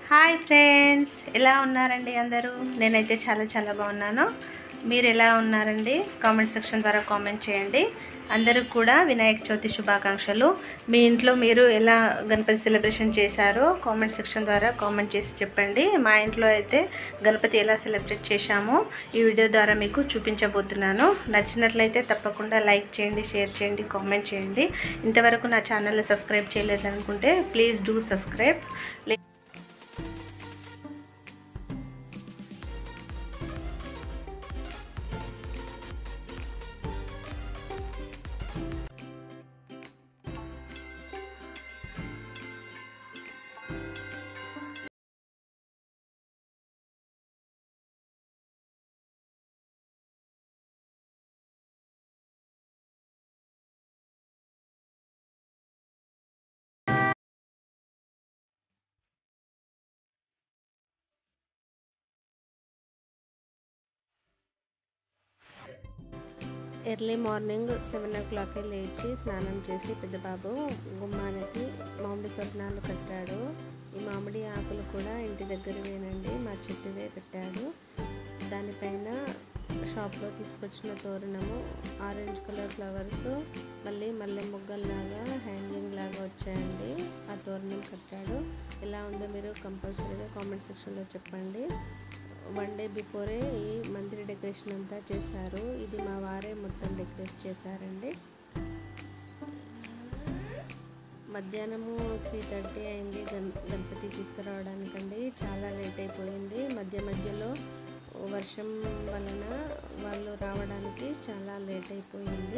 hi friends ఎలా ఉన్నారండి అందరూ నేనైతే చాలా చాలా బాగున్నాను మీరు ఎలా ఉన్నారండి కామెంట్ సెక్షన్ ద్వారా కామెంట్ చేయండి అందరూ కూడా వినాయక చవితి శుభాకాంక్షలు మీ ఇంట్లో మీరు ఎలా గణపతి సెలబ్రేషన్ చేశారో కామెంట్ సెక్షన్ ద్వారా కామెంట్ చేసి చెప్పండి మా ఇంట్లో అయితే గణపతి ఎలా సెలబ్రేట్ చేశామో ఈ వీడియో ద్వారా మీకు చూపించబోతున్నాను నచ్చినట్లయితే తప్పకుండా లైక్ చేయండి షేర్ చేయండి కామెంట్ చేయండి ఇంతవరకు నా ఛానల్ని సబ్స్క్రైబ్ చేయలేదనుకుంటే please do subscribe early morning seven ఓ క్లాక్కి లేచి స్నానం చేసి పెద్ద బాబు గుమ్మానికి మామిడి తోరణాలు కట్టాడు ఈ మామిడి ఆకులు కూడా ఇంటి దగ్గరవేనండి మా చెట్టువే పెట్టాడు దానిపైన షాప్లో తీసుకొచ్చిన తోరణము ఆరెంజ్ కలర్ ఫ్లవర్స్ మళ్ళీ మల్లె మొగ్గల్లాగా హ్యాంగింగ్ లాగా వచ్చాయండి ఆ తోరణం కట్టాడు ఎలా ఉందో మీరు కంపల్సరీగా కామెంట్ సెక్షన్లో చెప్పండి వన్ డే బిఫోరే ఈ మందిర డెకరేషన్ అంతా చేశారు ఇది మా వారే మొత్తం డెకరేట్ చేశారండి మధ్యాహ్నము త్రీ థర్టీ అయింది గణ గణపతి తీసుకురావడానికండి చాలా లేట్ అయిపోయింది మధ్య మధ్యలో వర్షం వలన వాళ్ళు రావడానికి చాలా లేట్ అయిపోయింది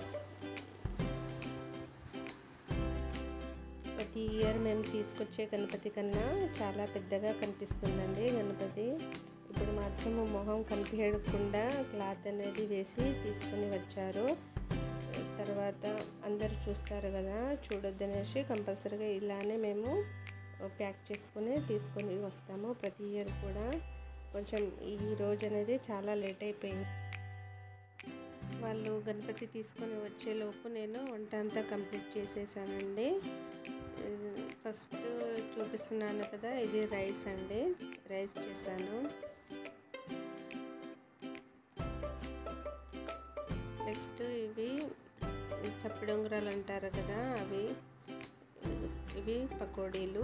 ప్రతి ఇయర్ మేము తీసుకొచ్చే గణపతి కన్నా చాలా పెద్దగా కనిపిస్తుందండి గణపతి ఇప్పుడు మాత్రం మొహం కనిపించకుండా క్లాత్ అనేది వేసి తీసుకొని వచ్చారు తర్వాత అందరు చూస్తారు కదా చూడొద్దనేసి కంపల్సరీగా ఇలానే మేము ప్యాక్ చేసుకుని తీసుకొని వస్తాము ప్రతి ఇయర్ కూడా కొంచెం ఈ రోజు అనేది చాలా లేట్ అయిపోయింది వాళ్ళు గణపతి తీసుకొని వచ్చేలోపు నేను వంట అంతా కంప్లీట్ చేసేసానండి ఫస్ట్ చూపిస్తున్నాను కదా ఇది రైస్ అండి రైస్ చేశాను నెక్స్ట్ ఇవి చప్పిడొంగరాలు అంటారు కదా అవి ఇవి పకోడీలు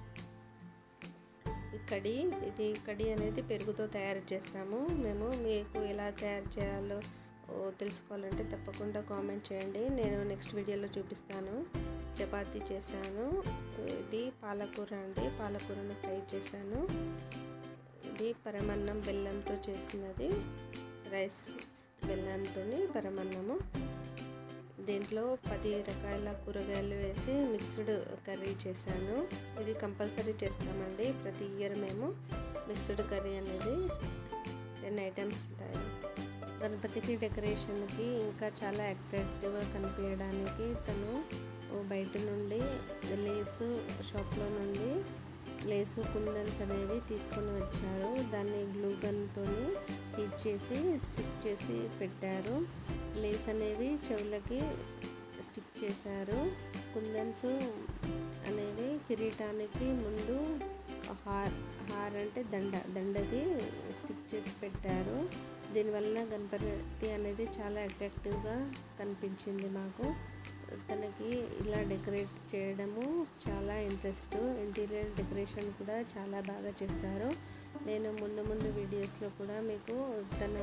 కడి ఇది కడి అనేది పెరుగుతో తయారు చేస్తాము మేము మీకు ఎలా తయారు చేయాలో తెలుసుకోవాలంటే తప్పకుండా కామెంట్ చేయండి నేను నెక్స్ట్ వీడియోలో చూపిస్తాను చపాతీ చేశాను ఇది పాలకూర అండి పాలకూరను ఫ్రై చేశాను ఇది పరమన్నం బెల్లంతో చేసినది రైస్ బెల్లంతో పరమన్నము దీంట్లో పది రకాల కూరగాయలు వేసి మిక్స్డ్ కర్రీ చేశాను ఇది కంపల్సరీ చేస్తామండి ప్రతి ఇయర్ మేము మిక్స్డ్ కర్రీ అనేది టెన్ ఐటమ్స్ ఉంటాయి గణపతికి డెకరేషన్కి ఇంకా చాలా అట్రాక్టివ్గా కనిపించడానికి తను బయట నుండి లేసు షాప్లో నుండి లేసు కుందన్స్ అనేవి తీసుకొని వచ్చారు దాన్ని గ్లూ గన్తో హీట్ చేసి స్టిక్ చేసి పెట్టారు లేస్ అనేవి చెవులకి స్టిక్ చేశారు కుందన్స్ అనేవి కిరీటానికి ముందు హార్ హార్ అంటే దండ దండది స్టిక్ చేసి పెట్టారు దీనివల్ల గణపతి అనేది చాలా అట్రాక్టివ్గా కనిపించింది మాకు తనకి ఇలా డెకరేట్ చేయడము చాలా ఇంట్రెస్ట్ ఇంటీరియర్ డెకరేషన్ కూడా చాలా బాగా చేస్తారు నేను ముందు ముందు వీడియోస్లో కూడా మీకు తన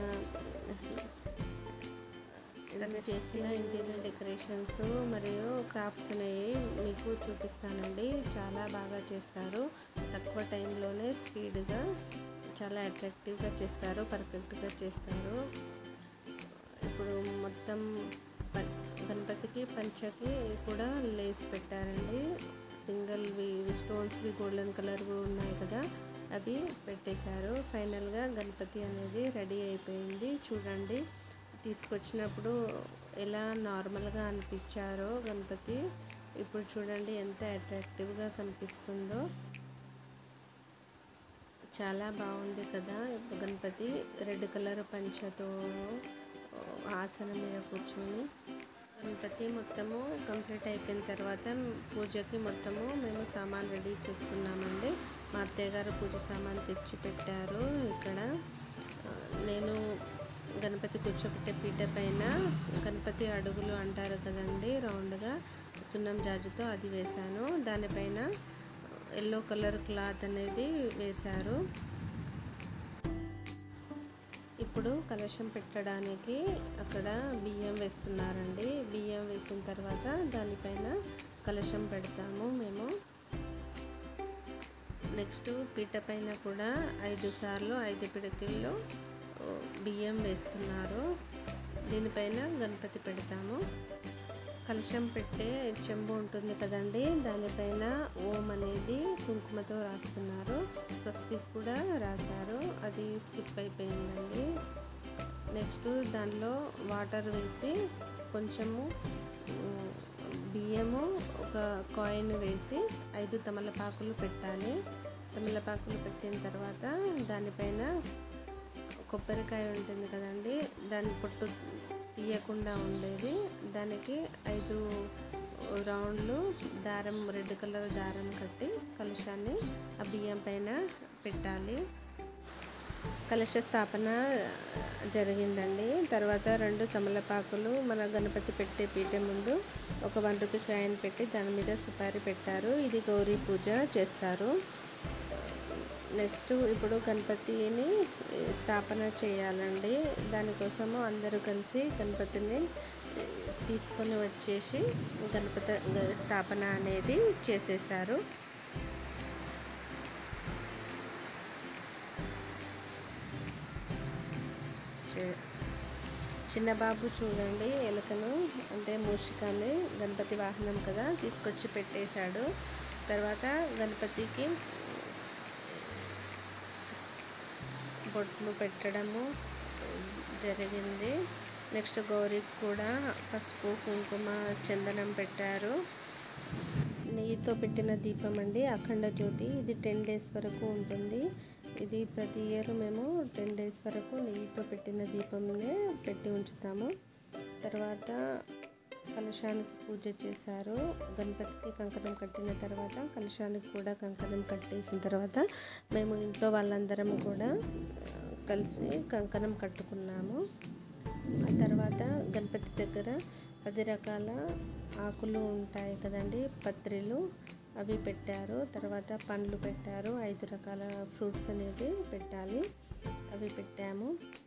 తను చేసిన ఇంటీరియర్ డెకరేషన్స్ మరియు క్రాఫ్ట్స్ అనేవి మీకు చూపిస్తానండి చాలా బాగా చేస్తారు తక్కువ టైంలోనే స్పీడ్గా చాలా అట్రాక్టివ్గా చేస్తారు పర్ఫెక్ట్గా చేస్తారు ఇప్పుడు మొత్తం గణపతికి పంచకి కూడా లేస్ పెట్టారండి సింగిల్వి స్టోన్స్వి గోల్డెన్ కలర్వి ఉన్నాయి కదా అవి పెట్టేశారు ఫైనల్గా గణపతి అనేది రెడీ అయిపోయింది చూడండి తీసుకొచ్చినప్పుడు ఎలా నార్మల్గా అనిపించారో గణపతి ఇప్పుడు చూడండి ఎంత అట్రాక్టివ్గా కనిపిస్తుందో చాలా బాగుంది కదా గణపతి రెడ్ కలర్ పంచతో ఆసనం మీద కూర్చొని గణపతి మొత్తము కంప్లీట్ అయిపోయిన తర్వాత పూజకి మొత్తము మేము సామాన్ రెడీ చేస్తున్నామండి మా అత్తయ్య గారు పూజ సామాన్ తెచ్చి పెట్టారు ఇక్కడ ఆ, నేను గణపతి కూర్చోబెట్టే పీట పైన గణపతి అడుగులు అంటారు కదండి రౌండ్గా సున్నం జాజుతో అది వేశాను దానిపైన ఎల్లో కలర్ క్లాత్ అనేది వేశారు ఇప్పుడు కలశం పెట్టడానికి అక్కడ బియ్యం వేస్తున్నారండి బియ్యం వేసిన తర్వాత దానిపైన కలశం పెడతాము మేము నెక్స్ట్ పీట పైన కూడా ఐదు సార్లు ఐదు పిడకిల్లో ఓ, బియ్యం వేస్తున్నారు దీనిపైన గణపతి పెడతాము కలశం పెట్టే చెంబు ఉంటుంది కదండి దానిపైన ఓం అనేది కుంకుమతో రాస్తున్నారు స్వస్తిక్ కూడా రాశారు అది స్కిప్ అయిపోయిందండి నెక్స్ట్ దానిలో వాటర్ వేసి కొంచెము ఉమ్, బియ్యము ఒక కాయిన్ వేసి ఐదు తమలపాకులు పెట్టాలి తమలపాకులు పెట్టిన తర్వాత దానిపైన కొబ్బరికాయ ఉంటుంది కదండి దాని పొట్టు తీయకుండా ఉండేది దానికి ఐదు రౌండ్లు దారం రెడ్ కలర్ దారం కట్టి కలుషాన్ని ఆ బియ్యం పైన పెట్టాలి కలశ స్థాపన జరిగిందండి తర్వాత రెండు తమలపాకులు మన గణపతి పెట్టే పీట ముందు ఒక వన్ రూపీ కాయిన్ పెట్టి దాని మీద సుపారీ పెట్టారు ఇది గౌరీ పూజ చేస్తారు నెక్స్ట్ ఇప్పుడు గణపతిని స్థాపన చేయాలండి దానికోసము అందరూ కలిసి గణపతిని తీసుకొని వచ్చేసి గణపతి స్థాపన అనేది చేసేసారు చే- చిన్న బాబు చూడండి ఎలుకను అంటే మూషికాన్ని గణపతి వాహనం కదా తీసుకొచ్చి పెట్టేశాడు తర్వాత గణపతికి బొట్లు పెట్టడము జరిగింది నెక్స్ట్ గౌరికి కూడా పసుపు కుంకుమ చందనం పెట్టారు నెయ్యితో పెట్టిన దీపం అండి అఖండ జ్యోతి ఇది టెన్ డేస్ వరకు ఉంటుంది ఇది ప్రతి ఇయర్ మేము టెన్ డేస్ వరకు నెయ్యితో పెట్టిన దీపంనే పెట్టి ఉంచుతాము తర్వాత కలశానికి పూజ చేశారు గణపతికి కంకణం కట్టిన తర్వాత కలశానికి కూడా కంకణం కట్టేసిన తర్వాత మేము ఇంట్లో వాళ్ళందరం కూడా ఆ, కలిసి కంకణం కట్టుకున్నాము ఆ తర్వాత గణపతి దగ్గర పది రకాల ఆకులు ఉంటాయి కదండి పత్రిలు అవి పెట్టారు తర్వాత పండ్లు పెట్టారు ఐదు రకాల ఫ్రూట్స్ అనేవి పెట్టాలి అవి పెట్టాము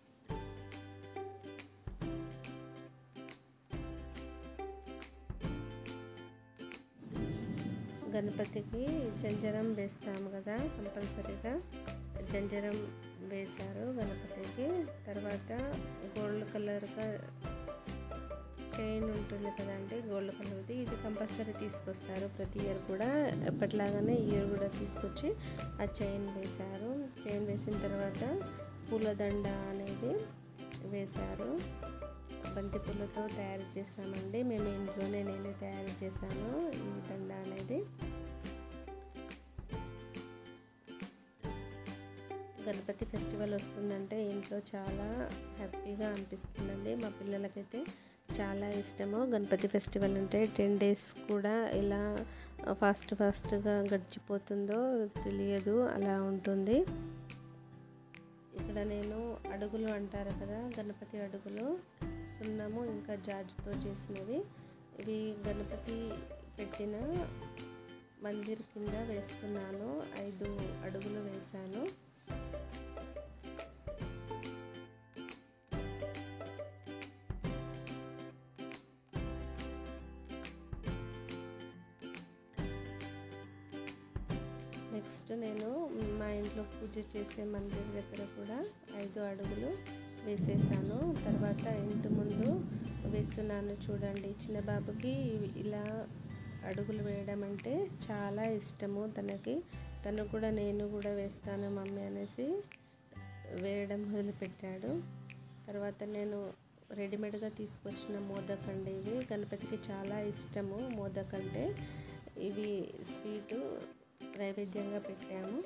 గణపతికి జంజరం వేస్తాము కదా కంపల్సరీగా జంజరం వేశారు గణపతికి తర్వాత గోల్డ్ కలర్గా చైన్ ఉంటుంది కదండి గోల్డ్ కలర్ది ఇది కంపల్సరీ తీసుకొస్తారు ప్రతి ఇయర్ కూడా ఎప్పటిలాగానే ఈ ఇయర్ కూడా తీసుకొచ్చి ఆ చైన్ వేశారు చైన్ వేసిన తర్వాత పూలదండ అనేది వేశారు బంతి పూలతో తయారు చేస్తామండి మేము ఇంట్లోనే నేనే తయారు చేశాను ఈ దండ అనేది గణపతి ఫెస్టివల్ వస్తుందంటే ఇంట్లో చాలా హ్యాపీగా అనిపిస్తుందండి మా పిల్లలకైతే చాలా ఇష్టము గణపతి ఫెస్టివల్ అంటే టెన్ డేస్ కూడా ఎలా ఫాస్ట్ ఫాస్ట్గా గడిచిపోతుందో తెలియదు అలా ఉంటుంది ఇక్కడ నేను అడుగులు అంటారు కదా గణపతి అడుగులు సున్నము ఇంకా జాజుతో చేసినవి ఇవి గణపతి పెట్టిన మందిర్ కింద వేసుకున్నాను ఐదు అడుగులు వేశాను నెక్స్ట్ నేను మా ఇంట్లో పూజ చేసే మందిర్ దగ్గర కూడా ఐదు అడుగులు వేసేసాను తర్వాత ఇంటి ముందు వేస్తున్నాను చూడండి చిన్న బాబుకి ఇలా అడుగులు వేయడం అంటే చాలా ఇష్టము తనకి తను కూడా నేను కూడా వేస్తాను మమ్మీ అనేసి వేయడం మొదలుపెట్టాడు తర్వాత నేను రెడీమేడ్గా తీసుకొచ్చిన మోదక్ అండి ఇవి గణపతికి చాలా ఇష్టము మోదక్ అంటే ఇవి స్వీటు నైవేద్యంగా పెట్టాము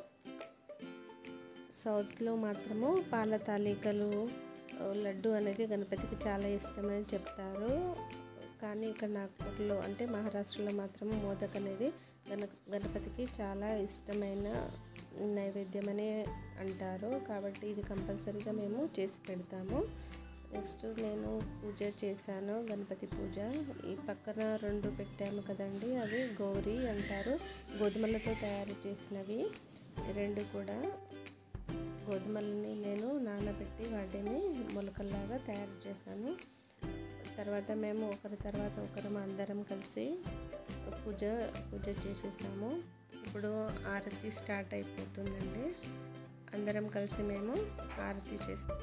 సౌత్లో మాత్రము పాల తాలికలు లడ్డు అనేది గణపతికి చాలా ఇష్టమని చెప్తారు కానీ ఇక్కడ నాగ్పూర్లో అంటే మహారాష్ట్రలో మాత్రం మోదక్ అనేది గణ గణపతికి చాలా ఇష్టమైన నైవేద్యం అంటారు కాబట్టి ఇది కంపల్సరీగా మేము చేసి పెడతాము నెక్స్ట్ నేను పూజ చేశాను గణపతి పూజ ఈ పక్కన రెండు పెట్టాము కదండి అవి గౌరీ అంటారు గోధుమలతో తయారు చేసినవి రెండు కూడా గోధుమలని నేను నానబెట్టి వాటిని మొలకల్లాగా తయారు చేశాను తర్వాత మేము ఒకరి తర్వాత ఒకరు అందరం కలిసి పూజ పూజ చేసేసాము ఇప్పుడు ఆరతి స్టార్ట్ అయిపోతుందండి అందరం కలిసి మేము ఆరతి చేస్తాం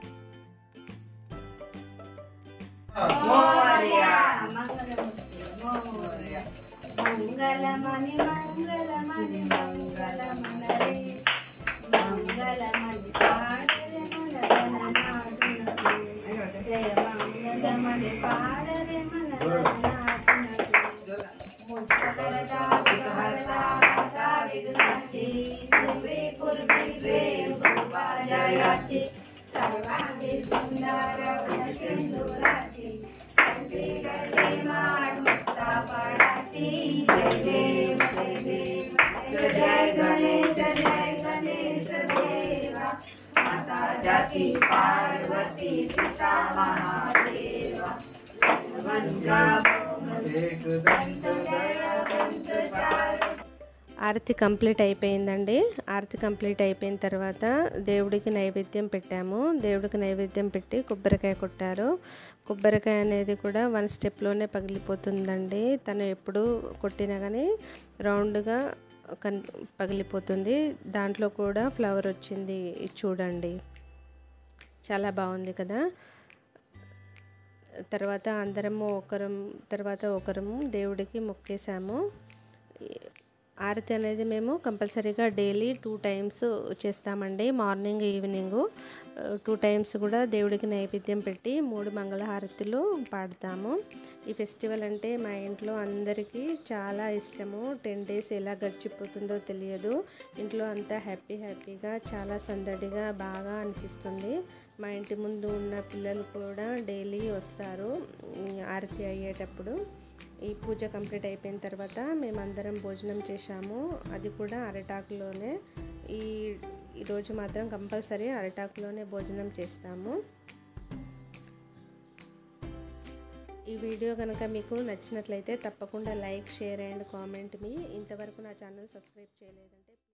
మంగళమణి మంగళమణి మంగళమనరే మంగళమణి పాడరే మనగణనాథునకు జయ మంగళమణి పాడరే మనగణనాథునకు ముచ్చటలదా విహారదా విఘ్నాచి కుర్వి కుర్వి ప్రేమ కృపాజయాచి సర్వాంగి సుందర సింధురాచి కంటి గడే మాడ్ ముక్తా పడాచి జయ దేవ జయ దేవ జయ గణేశ జయ గణేశ దేవ మాతా జాతి పార్వతి పితా మహాదేవ మంత్ర ఆరతి కంప్లీట్ అయిపోయిందండి ఆరతి కంప్లీట్ అయిపోయిన తర్వాత దేవుడికి నైవేద్యం పెట్టాము దేవుడికి నైవేద్యం పెట్టి కొబ్బరికాయ కొట్టారు కొబ్బరికాయ అనేది కూడా వన్ స్టెప్లోనే పగిలిపోతుందండి తను ఎప్పుడు కొట్టినా కానీ రౌండ్గా కన్ పగిలిపోతుంది దాంట్లో కూడా ఫ్లవర్ వచ్చింది చూడండి చాలా బాగుంది కదా తర్వాత అందరము ఒకరం తర్వాత ఒకరము దేవుడికి మొక్కేసాము ఆరతి అనేది మేము కంపల్సరీగా డైలీ టూ టైమ్స్ చేస్తామండి మార్నింగ్ ఈవినింగ్ టూ టైమ్స్ కూడా దేవుడికి నైవేద్యం పెట్టి మూడు మంగళహారతులు పాడతాము ఈ ఫెస్టివల్ అంటే మా ఇంట్లో అందరికీ చాలా ఇష్టము టెన్ డేస్ ఎలా గడిచిపోతుందో తెలియదు ఇంట్లో అంతా హ్యాపీ హ్యాపీగా చాలా సందడిగా బాగా అనిపిస్తుంది మా ఇంటి ముందు ఉన్న పిల్లలు కూడా డైలీ వస్తారు ఆరతి అయ్యేటప్పుడు ఈ పూజ కంప్లీట్ అయిపోయిన తర్వాత మేమందరం భోజనం చేశాము అది కూడా అరటాకులోనే ఈ ఈరోజు మాత్రం కంపల్సరీ అరటాకులోనే భోజనం చేస్తాము ఈ వీడియో కనుక మీకు నచ్చినట్లయితే తప్పకుండా లైక్ షేర్ అండ్ కామెంట్ మీ ఇంతవరకు నా ఛానల్ సబ్స్క్రైబ్ చేయలేదంటే